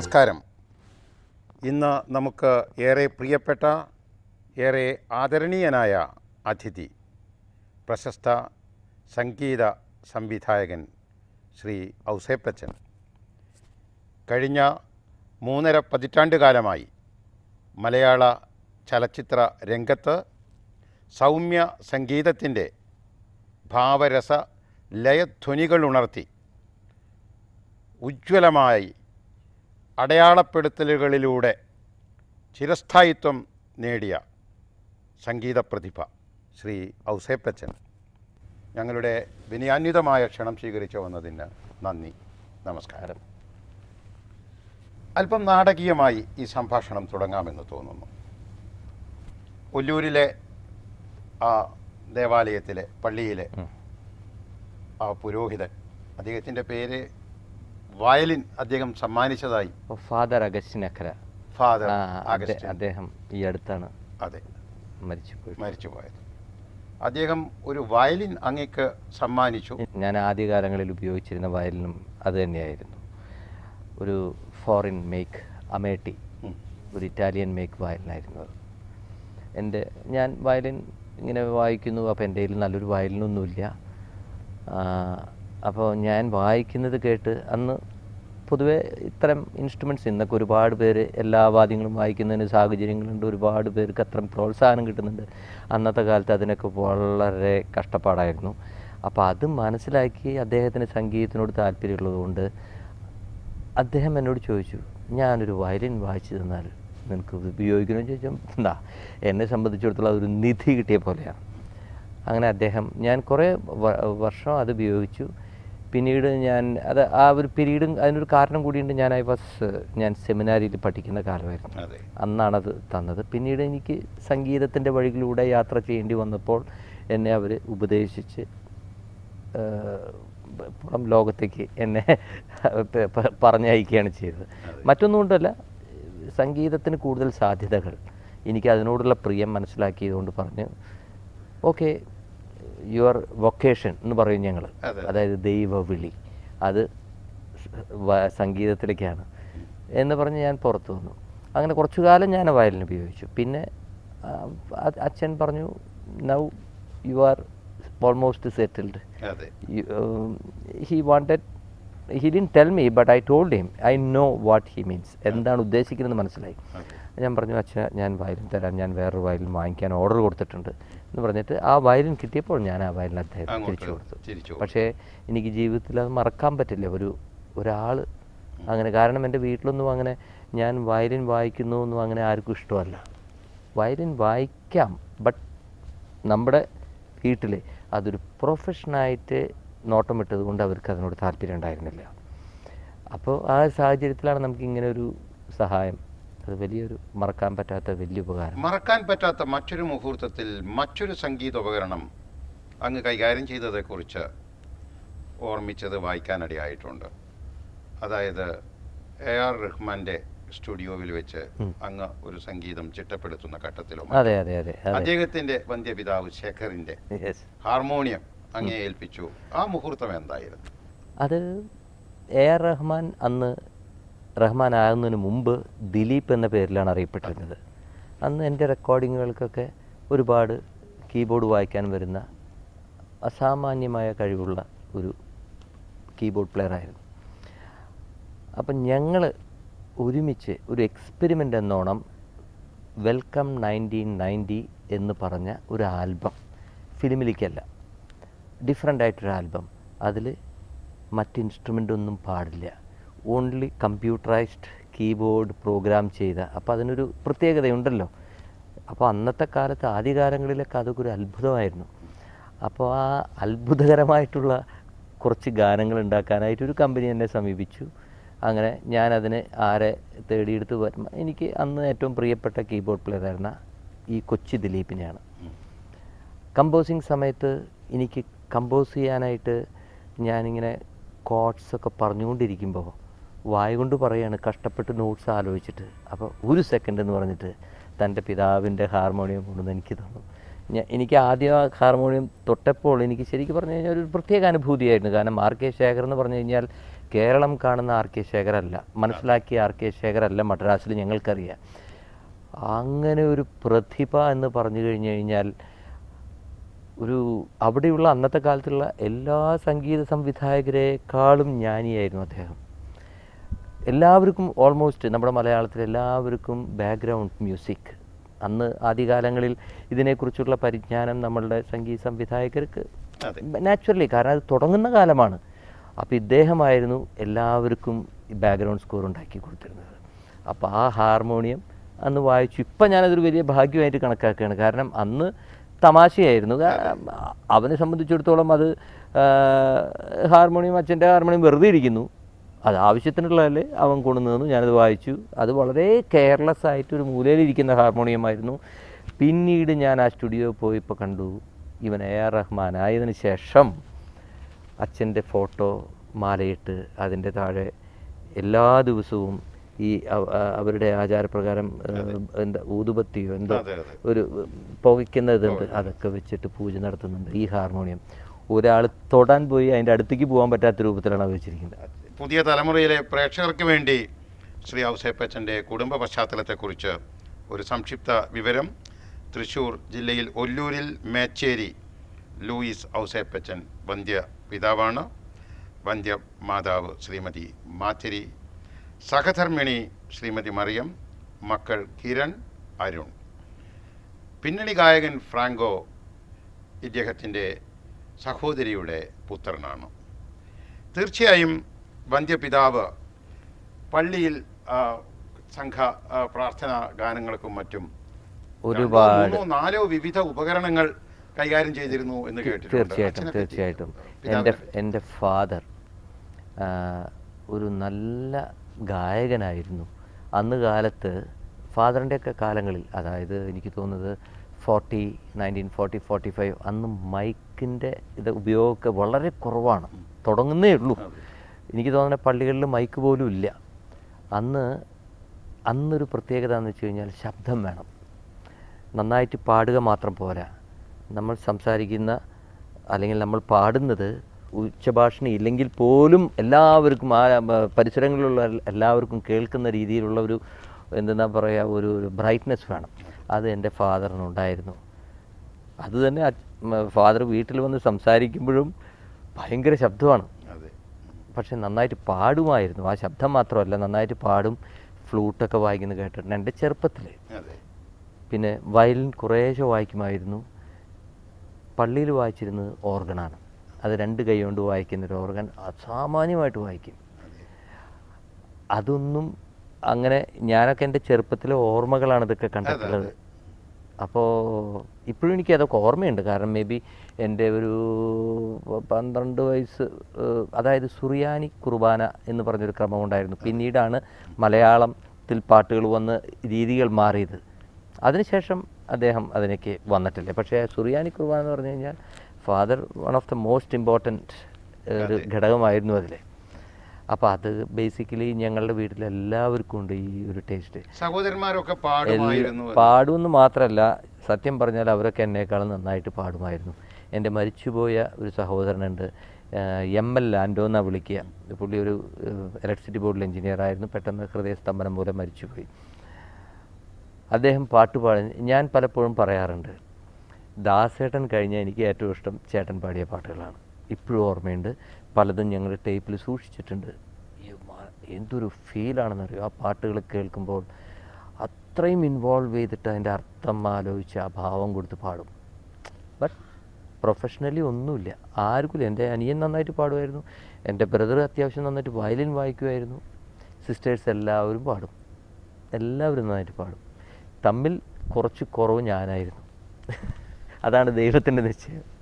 നമസ്കാരം ഇന്ന് നമുക്ക് ഏറെ പ്രിയപ്പെട്ട ഏറെ ആദരണീയനായ അതിഥി പ്രശസ്ത സംഗീത സംവിധായകൻ ശ്രീ ഔസേപ്പച്ചൻ കഴിഞ്ഞ മൂന്നര പതിറ്റാണ്ട് കാലമായി മലയാള ചലച്ചിത്ര രംഗത്ത് സൗമ്യ സംഗീതത്തിൻ്റെ ഭാവരസ ലയധ്വനികൾ ഉണർത്തി ഉജ്ജ്വലമായി അടയാളപ്പെടുത്തലുകളിലൂടെ ചിരസ്ഥായിത്വം നേടിയ സംഗീത പ്രതിഭ ശ്രീ ഔസേപ്പച്ചൻ ഞങ്ങളുടെ വിനയാന്വിതമായ ക്ഷണം സ്വീകരിച്ചു വന്നതിന് നന്ദി നമസ്കാരം അല്പം നാടകീയമായി ഈ സംഭാഷണം തുടങ്ങാമെന്ന് തോന്നുന്നു ഒല്ലൂരിലെ ആ ദേവാലയത്തിലെ പള്ളിയിലെ ആ പുരോഹിതൻ അദ്ദേഹത്തിൻ്റെ പേര് വയലിൻ അദ്ദേഹം സമ്മാനിച്ചതായി ഫാദർ അഗസ്റ്റിൻ അഖര ഫാദർ ആ, അദ്ദേ- ആഗസ്റ്റിൻ അദ്ദേഹം ഈ അടുത്താണ് അതെ മരിച്ചുപോയത് മരിച്ചുപോയത് അദ്ദേഹം ഒരു വയലിൻ അങ്ങേക്ക് സമ്മാനിച്ചു ഞാൻ ആദ്യകാലങ്ങളിൽ ഉപയോഗിച്ചിരുന്ന വയലിനും അത് തന്നെയായിരുന്നു ഒരു ഫോറിൻ മേക്ക് അമേട്ടി ഉം. ഒരു ഇറ്റാലിയൻ മേക്ക് വയലിനായിരുന്നു അത് എൻ്റെ ഞാൻ വയലിൻ ഇങ്ങനെ വായിക്കുന്നു അപ്പോൾ എൻ്റെ കയ്യിൽ നല്ലൊരു വയലിനൊന്നുമില്ല അപ്പോൾ ഞാൻ വായിക്കുന്നത് കേട്ട് അന്ന് പൊതുവെ ഇത്തരം ഇൻസ്ട്രുമെൻറ്റ്സ് ഇന്നൊക്കെ ഒരുപാട് പേര് എല്ലാ വാദ്യങ്ങളും വായിക്കുന്നതിന് സാഹചര്യങ്ങളുണ്ട് ഒരുപാട് പേർക്ക് അത്രയും പ്രോത്സാഹനം കിട്ടുന്നുണ്ട് അന്നത്തെ കാലത്ത് അതിനൊക്കെ വളരെ കഷ്ടപ്പാടായിരുന്നു അപ്പോൾ അത് മനസ്സിലാക്കി അദ്ദേഹത്തിന് സംഗീതത്തിനോട് താല്പര്യമുള്ളതുകൊണ്ട് അദ്ദേഹം എന്നോട് ചോദിച്ചു ഞാനൊരു വയലിൻ വായിച്ചു തന്നാൽ നിനക്ക് ഇത് ഉപയോഗിക്കണമെന്ന് ചോദിച്ചാൽ എന്താ എന്നെ സംബന്ധിച്ചിടത്തോളം അതൊരു നിധി കിട്ടിയ പോലെയാണ് അങ്ങനെ അദ്ദേഹം ഞാൻ കുറേ വ- വർഷം അത് ഉപയോഗിച്ചു പിന്നീട് ഞാൻ അത് ആ ഒരു പീരീഡും അതിനൊരു കാരണം കൂടിയുണ്ട് ഞാൻ ഐ വാസ് ഞാൻ സെമിനാരിയിൽ പഠിക്കുന്ന കാലമായിരുന്നു അതെ അന്നാണത് തന്നത് പിന്നീട് എനിക്ക് സംഗീതത്തിൻ്റെ വഴികളിലൂടെ യാത്ര ചെയ്യേണ്ടി വന്നപ്പോൾ എന്നെ അവർ ഉപദേശിച്ച് ഏഹ്, പുറം ലോകത്തേക്ക് എന്നെ പ- പ- പറഞ്ഞയക്കുകയാണ് ചെയ്തത് മറ്റൊന്നും കൊണ്ടല്ല സംഗീതത്തിന് കൂടുതൽ സാധ്യതകൾ എനിക്ക് അതിനോടുള്ള പ്രിയം മനസ്സിലാക്കിയതുകൊണ്ട് പറഞ്ഞ് ഓക്കെ യുവർ വൊക്കേഷൻ എന്ന് പറയും ഞങ്ങൾ അതെ. അതായത് ദൈവവിളി അത് സ് വ- സംഗീതത്തിലേക്കാണ് എന്ന് പറഞ്ഞ് ഞാൻ പുറത്തു വന്നു അങ്ങനെ കുറച്ചു കാലം ഞാൻ വയലിൻ ഉപയോഗിച്ചു പിന്നെ ആ, അ- അച്ഛൻ പറഞ്ഞു now you are almost settled അതെ he wanted he didn't tell me but I told him I know what he means എന്താണ് ഉദ്ദേശിക്കുന്നത് മനസ്സിലായി അതെ ഞാൻ പറഞ്ഞു അച്ഛ ഞാൻ വയലിൻ തരാം ഞാൻ വേറൊരു വയലിൻ വാങ്ങിക്കാൻ ഓർഡർ കൊടുത്തിട്ടുണ്ട് എന്ന് പറഞ്ഞിട്ട് ആ വയലിൻ കിട്ടിയപ്പോൾ ഞാൻ ആ വയലിൻ അദ്ദേഹത്തിന് അങ്ങോട്ട് തിരിച്ചു കൊടുത്തു തിരിച്ചു കൊടുത്തു. പക്ഷേ എനിക്ക് ജീവിതത്തിൽ അത് മറക്കാൻ പറ്റില്ല ഒരു ഒരാൾ അങ്ങനെ കാരണം എൻ്റെ വീട്ടിലൊന്നും അങ്ങനെ ഞാൻ വയലിൻ വായിക്കുന്നു ഒന്നും അങ്ങനെ ആർക്കും ഇഷ്ടമല്ല വയലിൻ വായിക്കാം ബട്ട് നമ്മുടെ വീട്ടിൽ അതൊരു പ്രൊഫഷനായിട്ട് നോട്ടമിട്ടത് കൊണ്ട് അവർക്ക് അതിനോട് താല്പര്യം ഉണ്ടായിരുന്നില്ല അപ്പോൾ ആ സാഹചര്യത്തിലാണ് നമുക്ക് ഇങ്ങനെ ഒരു സഹായം അത് വലിയൊരു മറക്കാൻ പറ്റാത്ത വലിയ ഉപകാരം മറക്കാൻ പറ്റാത്ത മറ്റൊരു മുഹൂർത്തത്തിൽ മറ്റൊരു സംഗീതോപകരണം അങ്ങ് കൈകാര്യം ചെയ്തതെക്കുറിച്ച് ഓർമ്മിച്ചത് വായിക്കാനിടയായിട്ടുണ്ട് അതായത് എ ആർ റഹ്മാന്റെ സ്റ്റുഡിയോവിൽ വെച്ച് അങ്ങ് ഒരു സംഗീതം ചിട്ടപ്പെടുത്തുന്ന ഘട്ടത്തിലോ അതെ അതെ അതെ അതെ അദ്ദേഹത്തിന്റെ വന്ധ്യപിതാവ് ശേഖറിന്റെ യെസ് ഹാർമോണിയം അങ്ങേ ഏൽപ്പിച്ചു ആ മുഹൂർത്തം എന്തായിരുന്നു അത് എ ആർ റഹ്മാൻ അന്ന് റഹ്മാൻ ആകുന്നതിന് മുമ്പ് ദിലീപ് എന്ന പേരിലാണ് അറിയപ്പെട്ടിരുന്നത് അന്ന് എൻ്റെ റെക്കോർഡിങ്ങുകൾക്കൊക്കെ ഒരുപാട് കീബോർഡ് വായിക്കാൻ വരുന്ന അസാമാന്യമായ കഴിവുള്ള ഒരു കീബോർഡ് പ്ലെയർ ആയിരുന്നു അപ്പം ഞങ്ങൾ ഒരുമിച്ച് ഒരു എക്സ്പെരിമെൻ്റ് എന്നോണം വെൽക്കം നയൻറ്റീൻ നയൻറ്റി എന്ന് പറഞ്ഞ ഒരു ആൽബം ഫിലിമിലേക്കല്ല ഡിഫറെൻ്റ് ആയിട്ടൊരു ആൽബം അതിൽ മറ്റ് ഇൻസ്ട്രുമെൻ്റ് ഒന്നും പാടില്ല ഓൺലി കമ്പ്യൂട്ടറൈസ്ഡ് കീബോർഡ് പ്രോഗ്രാം ചെയ്ത അപ്പോൾ അതിനൊരു പ്രത്യേകതയുണ്ടല്ലോ അപ്പോൾ അന്നത്തെ കാലത്ത് ആദ്യകാലങ്ങളിലൊക്കെ അതൊക്കെ ഒരു അത്ഭുതമായിരുന്നു അപ്പോൾ ആ അത്ഭുതകരമായിട്ടുള്ള കുറച്ച് ഗാനങ്ങൾ ഉണ്ടാക്കാനായിട്ട് ഒരു കമ്പനി എന്നെ സമീപിച്ചു അങ്ങനെ ഞാനതിന് ആരെ തേടിയെടുത്ത് വരും എനിക്ക് അന്ന് ഏറ്റവും പ്രിയപ്പെട്ട കീബോർഡ് പ്ലെയർ ആയിരുന്ന ഈ കൊച്ചി ദിലീപിനെയാണ് കമ്പോസിങ് സമയത്ത് എനിക്ക് കമ്പോസ് ചെയ്യാനായിട്ട് ഞാനിങ്ങനെ കോട്ട്സ് ഒക്കെ പറഞ്ഞുകൊണ്ടിരിക്കുമ്പോൾ വായ കൊണ്ട് പറയാണ് കഷ്ടപ്പെട്ട് നോട്ട്സ് ആലോചിച്ചിട്ട് അപ്പോൾ ഒരു സെക്കൻഡ് എന്ന് പറഞ്ഞിട്ട് തൻ്റെ പിതാവിൻ്റെ ഹാർമോണിയം കൊണ്ടുവന്ന് എനിക്ക് തന്നു ഞാൻ എനിക്ക് ആദ്യം ആ ഹാർമോണിയം തൊട്ടപ്പോൾ എനിക്ക് ശരിക്കും പറഞ്ഞു കഴിഞ്ഞാൽ ഒരു പ്രത്യേക അനുഭൂതിയായിരുന്നു കാരണം ആർ കെ ശേഖർ എന്ന് പറഞ്ഞു കഴിഞ്ഞാൽ കേരളം കാണുന്ന ആർ കെ ശേഖരല്ല മനസ്സിലാക്കിയ ആർ കെ ശേഖരല്ല മദ്രാസിൽ ഞങ്ങൾക്കറിയാം അങ്ങനെ ഒരു പ്രതിഭ എന്ന് പറഞ്ഞു കഴിഞ്ഞു കഴിഞ്ഞാൽ ഒരു അവിടെയുള്ള അന്നത്തെ കാലത്തുള്ള എല്ലാ സംഗീത സംവിധായകരെക്കാളും ജ്ഞാനിയായിരുന്നു അദ്ദേഹം എല്ലാവർക്കും ഓൾമോസ്റ്റ് നമ്മുടെ മലയാളത്തിൽ എല്ലാവർക്കും ബാക്ക്ഗ്രൗണ്ട് മ്യൂസിക് അന്ന് ആദ്യകാലങ്ങളിൽ ഇതിനെക്കുറിച്ചുള്ള പരിജ്ഞാനം നമ്മളുടെ സംഗീത സംവിധായകർക്ക് അതെ നാച്ചുറലി കാരണം അത് തുടങ്ങുന്ന കാലമാണ് അപ്പോൾ ഇദ്ദേഹമായിരുന്നു എല്ലാവർക്കും ഈ ബാക്ക്ഗ്രൗണ്ട് സ്കോർ ഉണ്ടാക്കി കൊടുത്തിരുന്നത് അപ്പോൾ ആ ഹാർമോണിയം അന്ന് വായിച്ചു ഇപ്പം ഞാനതൊരു വലിയ ഭാഗ്യമായിട്ട് കണക്കാക്കുകയാണ് കാരണം അന്ന് തമാശയായിരുന്നു കാ- അവനെ സംബന്ധിച്ചിടത്തോളം അത് ആ, ഹാർമോണിയം അച്ഛൻ്റെ ഹാർമോണിയം വെറുതെ ഇരിക്കുന്നു അത് ആവശ്യത്തിനുള്ളതല്ലേ അവൻ കൊണ്ടുവന്നു ഞാനത് വായിച്ചു അത് വളരെ കെയർലെസ് ആയിട്ട് ഒരു മൂലയിലിരിക്കുന്ന ഹാർമോണിയമായിരുന്നു പിന്നീട് ഞാൻ ആ സ്റ്റുഡിയോ പോയപ്പോൾ കണ്ടു ഇവൻ എ ആർ റഹ്മാൻ ആയതിനു ശേഷം അച്ഛൻ്റെ ഫോട്ടോ മാലയിട്ട് അതിൻ്റെ താഴെ എല്ലാ ദിവസവും ഈ അവ- ആ അവരുടെ ആചാരപ്രകാരം ഏഹ്, എന്താ ഊതുബത്തിയോ എന്തോ അതെ, അതെ. ഒരു പുകയ്ക്കുന്ന ഇതുണ്ട് അതൊക്കെ വെച്ചിട്ട് പൂജ നടത്തുന്നുണ്ട് ഈ ഹാർമോണിയം ഒരാൾ തൊടാൻ പോയി അതിൻ്റെ അടുത്തേക്ക് പോകാൻ പറ്റാത്ത രൂപത്തിലാണ് അത് വെച്ചിരിക്കുന്നത് പുതിയ തലമുറയിലെ പ്രേക്ഷകർക്ക് വേണ്ടി ശ്രീ ഔസേപ്പച്ചൻ്റെ കുടുംബ പശ്ചാത്തലത്തെക്കുറിച്ച് ഒരു സംക്ഷിപ്ത വിവരം തൃശൂർ ജില്ലയിൽ ഒല്ലൂരിൽ മേച്ചേരി ലൂയിസ് ഔസേപ്പച്ചൻ വന്ധ്യ പിതാവാണ് വന്ധ്യ മാതാവ് ശ്രീമതി മാത്തിരി സഹധർമ്മിണി ശ്രീമതി മറിയം മക്കൾ കിരൺ അരുൺ പിന്നണി ഗായകൻ ഫ്രാങ്കോ ഇദ്ദേഹത്തിൻ്റെ സഹോദരിയുടെ പുത്രനാണ് തീർച്ചയായും വന്ധ്യപിതാവ് പള്ളിയിൽ ആ, സംഘ ആ, പ്രാർത്ഥന ഗാനങ്ങൾക്കും മറ്റും രണ്ടോ ഒരുപാട് മൂന്നോ നാലോ വിവിധ ഉപകരണങ്ങൾ കൈകാര്യം ചെയ്തിരുന്നു എന്ന് കേട്ടിട്ടുണ്ട് തീർച്ചയായിട്ടും അച്ഛനെപ്പറ്റി തീർച്ചയായിട്ടും പിതാവിനെ എൻ്റെ എൻ്റെ ഫാദർ ഒരു നല്ല ഗായകനായിരുന്നു അന്ന് കാലത്ത് ഫാദറിൻ്റെയൊക്കെ കാലങ്ങളിൽ അതായത് എനിക്ക് തോന്നുന്നത് forty nineteen forty forty five അന്ന് മൈക്കിൻ്റെ ഇത് ഉപയോഗമൊക്കെ വളരെ കുറവാണ് തുടങ്ങുന്നേ ഉള്ളൂ എനിക്ക് തോന്നുന്ന പള്ളികളിൽ മൈക്ക് പോലും ഇല്ല അന്ന് അന്നൊരു പ്രത്യേകത എന്ന് വെച്ച് കഴിഞ്ഞാൽ ശബ്ദം വേണം നന്നായിട്ട് പാടുക മാത്രം പോരാ നമ്മൾ സംസാരിക്കുന്ന അല്ലെങ്കിൽ നമ്മൾ പാടുന്നത് ഉച്ചഭാഷണി ഇല്ലെങ്കിൽ പോലും എല്ലാവർക്കും ആ മ, പരിസരങ്ങളിലുള്ള എൽ- എല്ലാവർക്കും കേൾക്കുന്ന രീതിയിലുള്ള ഒരു എന്തെന്നാ പറയുക ഒരു ബ്രൈറ്റ്നെസ് വേണം അത് എൻ്റെ ഫാദറിനുണ്ടായിരുന്നു അത് തന്നെ ഫാദർ വീട്ടിൽ വന്ന് സംസാരിക്കുമ്പോഴും ഭയങ്കര ശബ്ദമാണ് അതെ പക്ഷെ നന്നായിട്ട് പാടുമായിരുന്നു ആ ശബ്ദം മാത്രമല്ല നന്നായിട്ട് പാടും ഫ്ലൂട്ടൊക്കെ വായിക്കുന്നത് കേട്ടിട്ടുണ്ട് എൻ്റെ ചെറുപ്പത്തിൽ അതെ പിന്നെ വയലിൻ കുറേശ്ശെ വായിക്കുമായിരുന്നു പള്ളിയിൽ വായിച്ചിരുന്നത് ഓർഗണാണ് അത് രണ്ട് കൈ കൊണ്ട് വായിക്കുന്ന ഒരു ഓർഗൻ അസാമാന്യമായിട്ട് വായിക്കും അതൊന്നും അങ്ങനെ ഞാനൊക്കെ എൻ്റെ ചെറുപ്പത്തിലെ ഓർമ്മകളാണ് ഇതൊക്കെ കണ്ടിട്ടുള്ളത് അപ്പോൾ ഇപ്പോഴും എനിക്ക് അതൊക്കെ ഓർമ്മയുണ്ട് കാരണം മേ ബി എൻ്റെ ഒരു പ- പന്ത്രണ്ട് വയസ്സ് ഏഹ്, അതായത് സുറിയാനി കുർബാന എന്ന് പറഞ്ഞൊരു ക്രമം ഉണ്ടായിരുന്നു പിന്നീടാണ് മലയാളത്തിൽ പാട്ടുകൾ വന്ന് രീതികൾ മാറിയത് അതിനുശേഷം അദ്ദേഹം അതിലേക്ക് വന്നിട്ടില്ല പക്ഷേ സുറിയാനി കുർബാന എന്ന് പറഞ്ഞു കഴിഞ്ഞാൽ father one of the most important ഒരു ഘടകമായിരുന്നു അതിൽ അപ്പോൾ അത് ബേസിക്കലി ഞങ്ങളുടെ വീട്ടിൽ എല്ലാവർക്കും ഉണ്ട് ഈ ഒരു ടേസ്റ്റ് സഹോദരന്മാരൊക്കെ പാടുമായിരുന്നു എന്ന്. പാടുമെന്ന് മാത്രമല്ല സത്യം പറഞ്ഞാൽ അവരൊക്കെ എന്നേക്കാളും നന്നായിട്ട് പാടുമായിരുന്നു എൻ്റെ മരിച്ചുപോയ ഒരു സഹോദരനുണ്ട് എം എൽ ലാൻഡോ എന്നാണ് വിളിക്കുക പുള്ളി ഒരു ഇലക്ട്രിസിറ്റി ബോർഡിൽ എഞ്ചിനീയർ ആയിരുന്നു പെട്ടെന്ന് ഹൃദയസ്തംഭനം മൂലം മരിച്ചുപോയി അദ്ദേഹം പാട്ട് പാടി ഞാൻ പലപ്പോഴും പറയാറുണ്ട് ദാസേട്ടൻ കഴിഞ്ഞാൽ എനിക്ക് ഏറ്റവും ഇഷ്ടം ചേട്ടൻ പാടിയ പാട്ടുകളാണ് ഇപ്പോഴും ഓർമ്മയുണ്ട് പലതും ഞങ്ങൾ ടേപ്പിൽ സൂക്ഷിച്ചിട്ടുണ്ട് ഈ മ- എന്തൊരു ഫീലാണെന്നറിയോ ആ പാട്ടുകൾ കേൾക്കുമ്പോൾ അത്രയും ഇൻവോൾവ് ചെയ്തിട്ട് അതിൻ്റെ അർത്ഥം ആലോചിച്ച് ആ ഭാവം കൊടുത്ത് പാടും ബട്ട് പ്രൊഫഷണലി ഒന്നുമില്ല ആർക്കും എൻ്റെ അനിയൻ നന്നായിട്ട് പാടുമായിരുന്നു എൻ്റെ ബ്രദർ അത്യാവശ്യം നന്നായിട്ട് വയലിൻ വായിക്കുമായിരുന്നു സിസ്റ്റേഴ്സ് എല്ലാവരും പാടും എല്ലാവരും നന്നായിട്ട് പാടും തമ്മിൽ കുറച്ച് കുറവ് ഞാനായിരുന്നു അതാണ് ദൈവത്തിൻ്റെ നിശ്ചയം